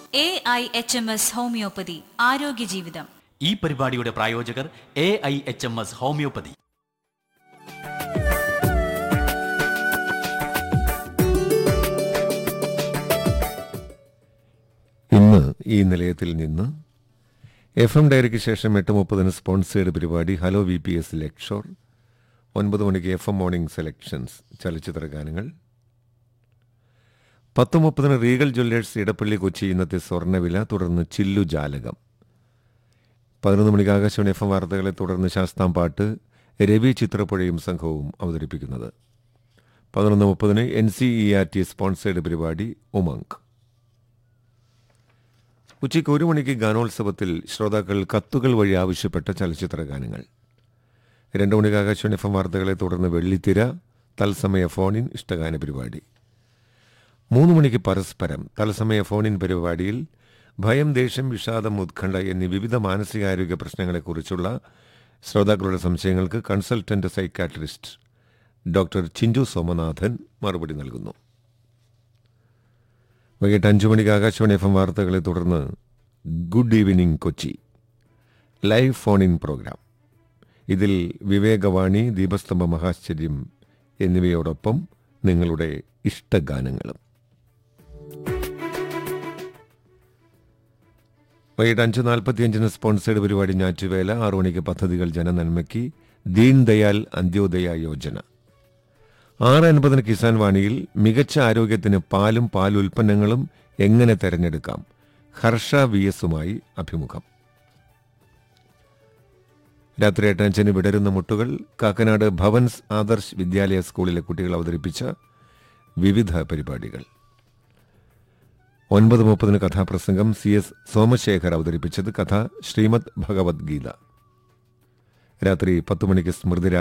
A I H M S homoeopathy ആരോഗ്യ ജീവിതം ഈ പരിപാടിയുടെ പ്രായോജകർ A I H M S homoeopathy ഇന്ന് ഈ നിലയത്തിൽ നിന്ന് എഫ് എം ഡയറിക്ക് ശേഷം എട്ട് മുപ്പതിന് സ്പോൺസേഡ് പരിപാടി hello V P S Lakeshore ഒൻപത് മണിക്ക് എഫ് എം മോർണിംഗ് സെലക്ഷൻസ് ചലച്ചിത്ര ഗാനങ്ങൾ പത്ത് മുപ്പതിന് റീഗൽ ജ്വല്ലേഴ്സ് ഇടപ്പള്ളി കൊച്ചി ഇന്നത്തെ സ്വർണ്ണവില തുടർന്ന് ചില്ലു ജാലകം പതിനൊന്ന് മണിക്ക് ആകാശവാണി എഫ് എം വാർത്തകളെ തുടർന്ന് ശാസ്താംപാട്ട് രവി ചിത്രപ്പുഴയും സംഘവും അവതരിപ്പിക്കുന്നത് പതിനൊന്ന് മുപ്പതിന് N C E R T sponsored പരിപാടി ഉമങ്ക് ഉച്ചയ്ക്ക് ഒരു മണിക്ക് ഗാനോത്സവത്തിൽ ശ്രോതാക്കൾ കത്തുകൾ വഴി ആവശ്യപ്പെട്ട ചലച്ചിത്ര ഗാനങ്ങൾ രണ്ടു മണിക്ക് ആകാശവാണി എഫ് എം വാർത്തകളെ തുടർന്ന് വെള്ളിത്തിര തത്സമയ ഫോണിൻ ഇഷ്ടഗാന പരിപാടി മൂന്ന് മണിക്ക് പരസ്പരം തത്സമയ ഫോണിൻ പരിപാടിയിൽ ഭയം ദേഷ്യം വിഷാദം ഉത്കണ്ഠ എന്നീ വിവിധ മാനസികാരോഗ്യ പ്രശ്നങ്ങളെക്കുറിച്ചുള്ള ശ്രോതാക്കളുടെ സംശയങ്ങൾക്ക് consultant psychiatrist doctor Chinchu Somanathan മറുപടി നൽകുന്നു വൈകിട്ട് അഞ്ചു മണിക്ക് ആകാശവാണി എഫ് എം വാർത്തകളെ തുടർന്ന് good evening Kochi live phone in programme ഇതിൽ വിവേകവാണി ദീപസ്തംഭ മഹാശ്ചര്യം എന്നിവയോടൊപ്പം നിങ്ങളുടെ ഇഷ്ടഗാനങ്ങളും വൈകിട്ട് അഞ്ച് നാൽപ്പത്തിയഞ്ചിന് സ്പോൺസേഡ് പരിപാടി ഞാറ്റുവേല ആറു മണിക്ക് പദ്ധതികൾ ജനനന്മയ്ക്ക് ദീൻ ദയാൽ അന്ത്യോദയ യോജന ആറ് അൻപതിന് കിസാൻ വാണിയിൽ മികച്ച ആരോഗ്യത്തിന് പാലും പാലുൽപ്പന്നങ്ങളും എങ്ങനെ തെരഞ്ഞെടുക്കാം ഹർഷ വി എസുമായി അഭിമുഖം രാത്രി എട്ടഞ്ചിന് വിടരുന്ന മുട്ടുകൾ കാക്കനാട് ഭവൻസ് ആദർശ് വിദ്യാലയ സ്കൂളിലെ കുട്ടികൾ അവതരിപ്പിച്ച വിവിധ പരിപാടികൾ ഒൻപത് മുപ്പതിന് കഥാപ്രസംഗം സി എസ് സോമശേഖർ അവതരിപ്പിച്ചത് കഥ ശ്രീമദ് ഭഗവത്ഗീത രാത്രി പത്ത് മണിക്ക് സ്മൃതി